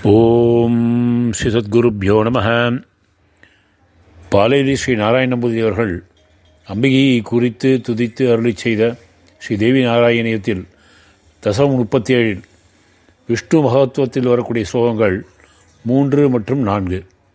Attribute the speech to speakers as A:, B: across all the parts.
A: ஓம் ஸ்ரீ சத்குருப்யோ நம பாலேரி ஸ்ரீ நாராயணபூதி அவர்கள் அம்பிகையை குறித்து துதித்து அருளி செய்த ஸ்ரீ தேவி நாராயணியத்தில் தசம் முப்பத்தி ஏழில் விஷ்ணு மகத்துவத்தில் வரக்கூடிய ஸ்லோகங்கள் மூன்று மற்றும் நான்கு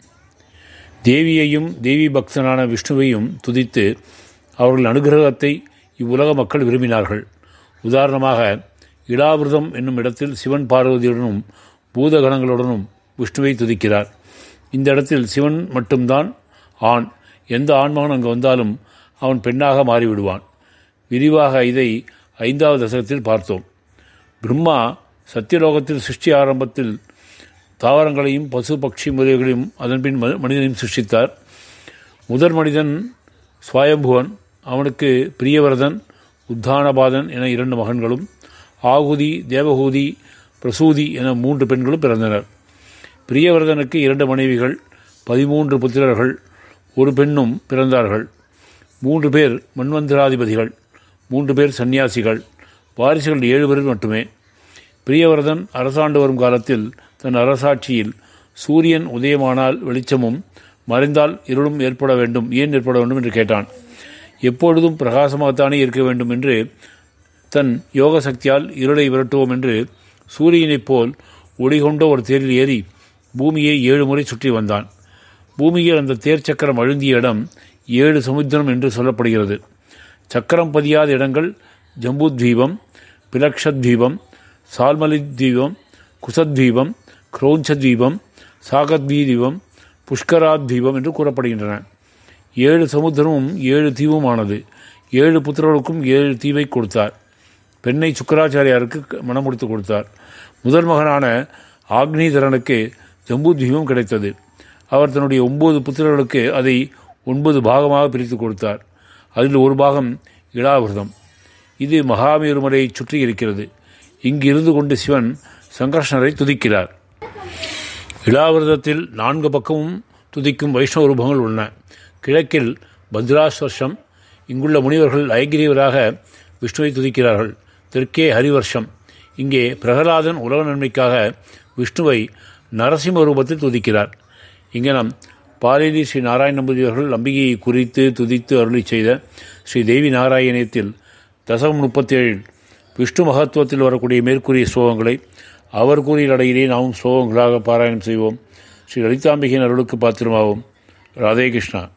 A: தேவியையும் தேவி பக்தனான விஷ்ணுவையும் துதித்து அவர்கள் அனுகிரகத்தை இவ்வுலக மக்கள் விரும்பினார்கள் உதாரணமாக இடாவிரதம் என்னும் இடத்தில் சிவன் பார்வதியுடனும் பூதகணங்களுடனும் விஷ்ணுவை துதிக்கிறார் இந்த இடத்தில் சிவன் மட்டும்தான் ஆண் எந்த ஆண்மகன் அங்கு வந்தாலும் அவன் பெண்ணாக மாறிவிடுவான் விரிவாக இதை ஐந்தாவது தசகத்தில் பார்த்தோம் பிரம்மா சத்தியலோகத்தில் சிருஷ்டி ஆரம்பத்தில் தாவரங்களையும் பசு பட்சி முதல்களையும் அதன்பின் மனிதனையும் சிருஷ்டித்தார் முதல் மனிதன் சுவாயம்புவன் அவனுக்கு பிரியவரதன் உத்தானபாதன் என இரண்டு மகன்களும் ஆகுதி தேவகூதி பிரசூதி என மூன்று பெண்களும் பிறந்தனர் பிரியவர்தனுக்கு இரண்டு மனைவிகள் பதிமூன்று புத்திரர்கள் ஒரு பெண்ணும் பிறந்தார்கள் மூன்று பேர் மன்வந்திராதிபதிகள் மூன்று பேர் சன்னியாசிகள் வாரிசுகள் ஏழு பேர் மட்டுமே பிரியவர்தன் அரசாண்டு வரும் காலத்தில் தன் அரசாட்சியில் சூரியன் உதயமானால் வெளிச்சமும் மறைந்தால் இருளும் ஏற்பட வேண்டும் ஏன் ஏற்பட வேண்டும் என்று கேட்டான் எப்பொழுதும் பிரகாசமாகத்தானே இருக்க வேண்டும் என்று தன் யோக சக்தியால் இருளை விரட்டுவோம் என்று சூரியனைப் போல் ஒளிகொண்ட ஒரு தேரில் ஏறி பூமியை ஏழு முறை சுற்றி வந்தான் பூமியில் அந்த தேர் சக்கரம் அழுந்திய இடம் ஏழு சமுத்திரம் என்று சொல்லப்படுகிறது சக்கரம் பதியாத இடங்கள் ஜம்புத்வீபம் பிலக்ஷத்வீபம் சால்மலித்வீபம் குசத்வீபம் குரோஞ்சத்வீபம் சாகத்வீதீபம் புஷ்கராத்வீபம் என்று கூறப்படுகின்றன ஏழு சமுத்திரமும் ஏழு தீவுமானது ஏழு புத்திரர்களுக்கும் ஏழு தீவை கொடுத்தார் பெண்ணை சுக்கராச்சாரியாருக்கு மனம் முடித்து கொடுத்தார் முதல் மகனான ஆக்னிதரனுக்கு ஜம்புத்வீபம் கிடைத்தது அவர் தன்னுடைய ஒன்பது புத்திரர்களுக்கு அதை ஒன்பது பாகமாக பிரித்து கொடுத்தார் அதில் ஒரு பாகம் இளாவிரதம் இது மகாமேருமலையை சுற்றி இருக்கிறது இங்கு இருந்து கொண்டு சிவன் சங்கர்ஷனரை துதிக்கிறார் இளாவிரதத்தில் நான்கு பக்கமும் துதிக்கும் வைஷ்ணவ ரூபங்கள் உள்ளன கிழக்கில் பத்ராஸ்வர்ஷம் இங்குள்ள முனிவர்கள் ஐகிரியவராக விஷ்ணுவை துதிக்கிறார்கள் தெற்கே ஹரிவர்ஷம் இங்கே பிரகலாதன் உலக நன்மைக்காக விஷ்ணுவை நரசிம்ம ரூபத்தில் துதிக்கிறார் இங்கே நாம் பாலேரி ஸ்ரீ நாராயண நம்பூதி அவர்கள் அம்பிகையை குறித்து துதித்து அருளி செய்த ஸ்ரீ தேவி நாராயணியத்தில் தசம் முப்பத்தி ஏழில் விஷ்ணு மகத்துவத்தில் வரக்கூடிய மேற்கூறிய ஸ்லோகங்களை அவர் கூறிய அடையிலே நாமும் ஸ்லோகங்களாக பாராயணம் செய்வோம் ஸ்ரீ லலிதாம்பிகையின் அருளுக்கு பாத்திரமாவோம் ராதே கிருஷ்ணா